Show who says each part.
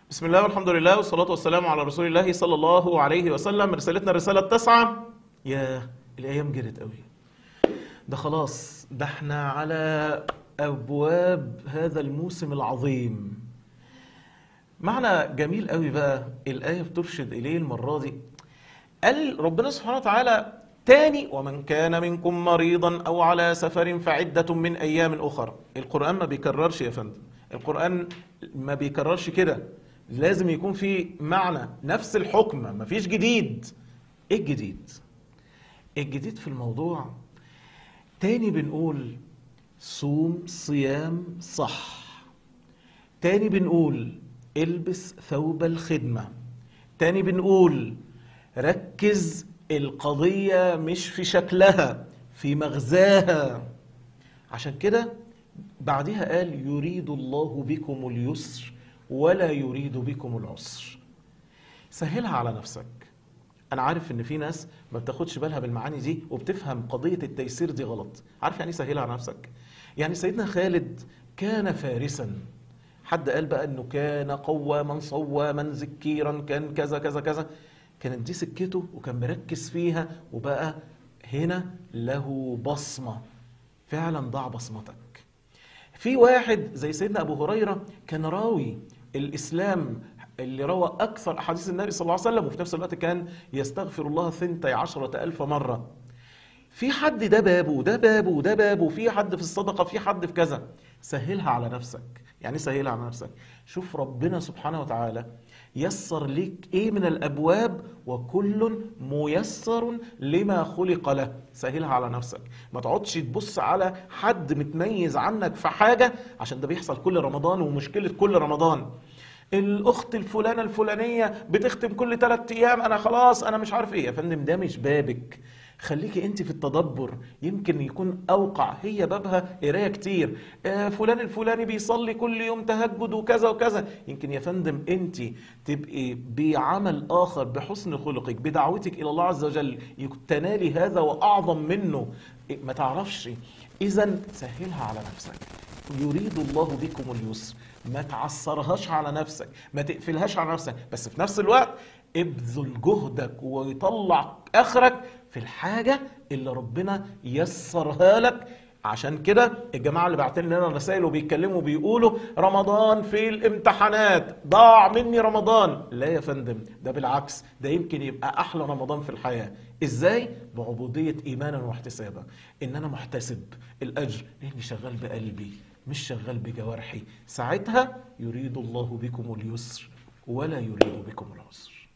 Speaker 1: بسم الله والحمد لله والصلاة والسلام على رسول الله صلى الله عليه وسلم رسالتنا الرسالة التاسعة يا الأيام جرت قوي ده خلاص ده احنا على أبواب هذا الموسم العظيم معنى جميل قوي بقى الآية بترشد إليه المرة دي قال ربنا سبحانه وتعالى تاني ومن كان منكم مريضا أو على سفر فعدة من أيام أخرى القرآن ما بيكررش يا فندم القرآن ما بيكررش كده لازم يكون في معنى نفس الحكم ما فيش جديد ايه الجديد الجديد في الموضوع تاني بنقول صوم صيام صح تاني بنقول البس ثوب الخدمة تاني بنقول ركز القضية مش في شكلها في مغزاها عشان كده بعدها قال يريد الله بكم اليسر ولا يريد بكم العسر سهلها على نفسك انا عارف ان في ناس ما بتاخدش بالها بالمعاني دي وبتفهم قضية التيسير دي غلط عارف يعني إيه سهلها على نفسك يعني سيدنا خالد كان فارسا حد قال بقى انه كان قواما صواما ذكيرا كان كذا كذا كذا كانت دي سكته وكان مركز فيها وبقى هنا له بصمة فعلا ضع بصمتك في واحد زي سيدنا أبو هريرة كان راوي الإسلام اللي روى أكثر أحاديث النبي صلى الله عليه وسلم وفي نفس الوقت كان يستغفر الله ثنتي عشرة ألف مرة في حد ده بابه وده بابه وده بابه في حد في الصدقة في حد في كذا سهلها على نفسك يعني سهلها على نفسك شوف ربنا سبحانه وتعالى يسر لك ايه من الابواب وكل ميسر لما خلق له سهلها على نفسك ما تقعدش تبص على حد متميز عنك في حاجه عشان ده بيحصل كل رمضان ومشكله كل رمضان الاخت الفلانه الفلانيه بتختم كل ثلاث ايام انا خلاص انا مش عارف ايه يا فندم ده مش بابك خليكي انت في التدبر يمكن يكون اوقع هي بابها قرايه كتير آه فلان الفلاني بيصلي كل يوم تهجد وكذا وكذا يمكن يا فندم انت تبقي بعمل اخر بحسن خلقك بدعوتك الى الله عز وجل تنالي هذا واعظم منه ما تعرفش اذا سهلها على نفسك يريد الله بكم اليسر ما تعصرهاش على نفسك ما تقفلهاش على نفسك بس في نفس الوقت ابذل جهدك ويطلع اخرك في الحاجه اللي ربنا يسرها لك عشان كده الجماعه اللي بعتين لنا رسائل وبيتكلموا بيقولوا رمضان في الامتحانات ضاع مني رمضان لا يا فندم ده بالعكس ده يمكن يبقى احلى رمضان في الحياه ازاي بعبوديه ايمانا واحتسابا ان انا محتسب الاجر لاني شغال بقلبي مش شغال بجوارحي ساعتها يريد الله بكم اليسر ولا يريد بكم العسر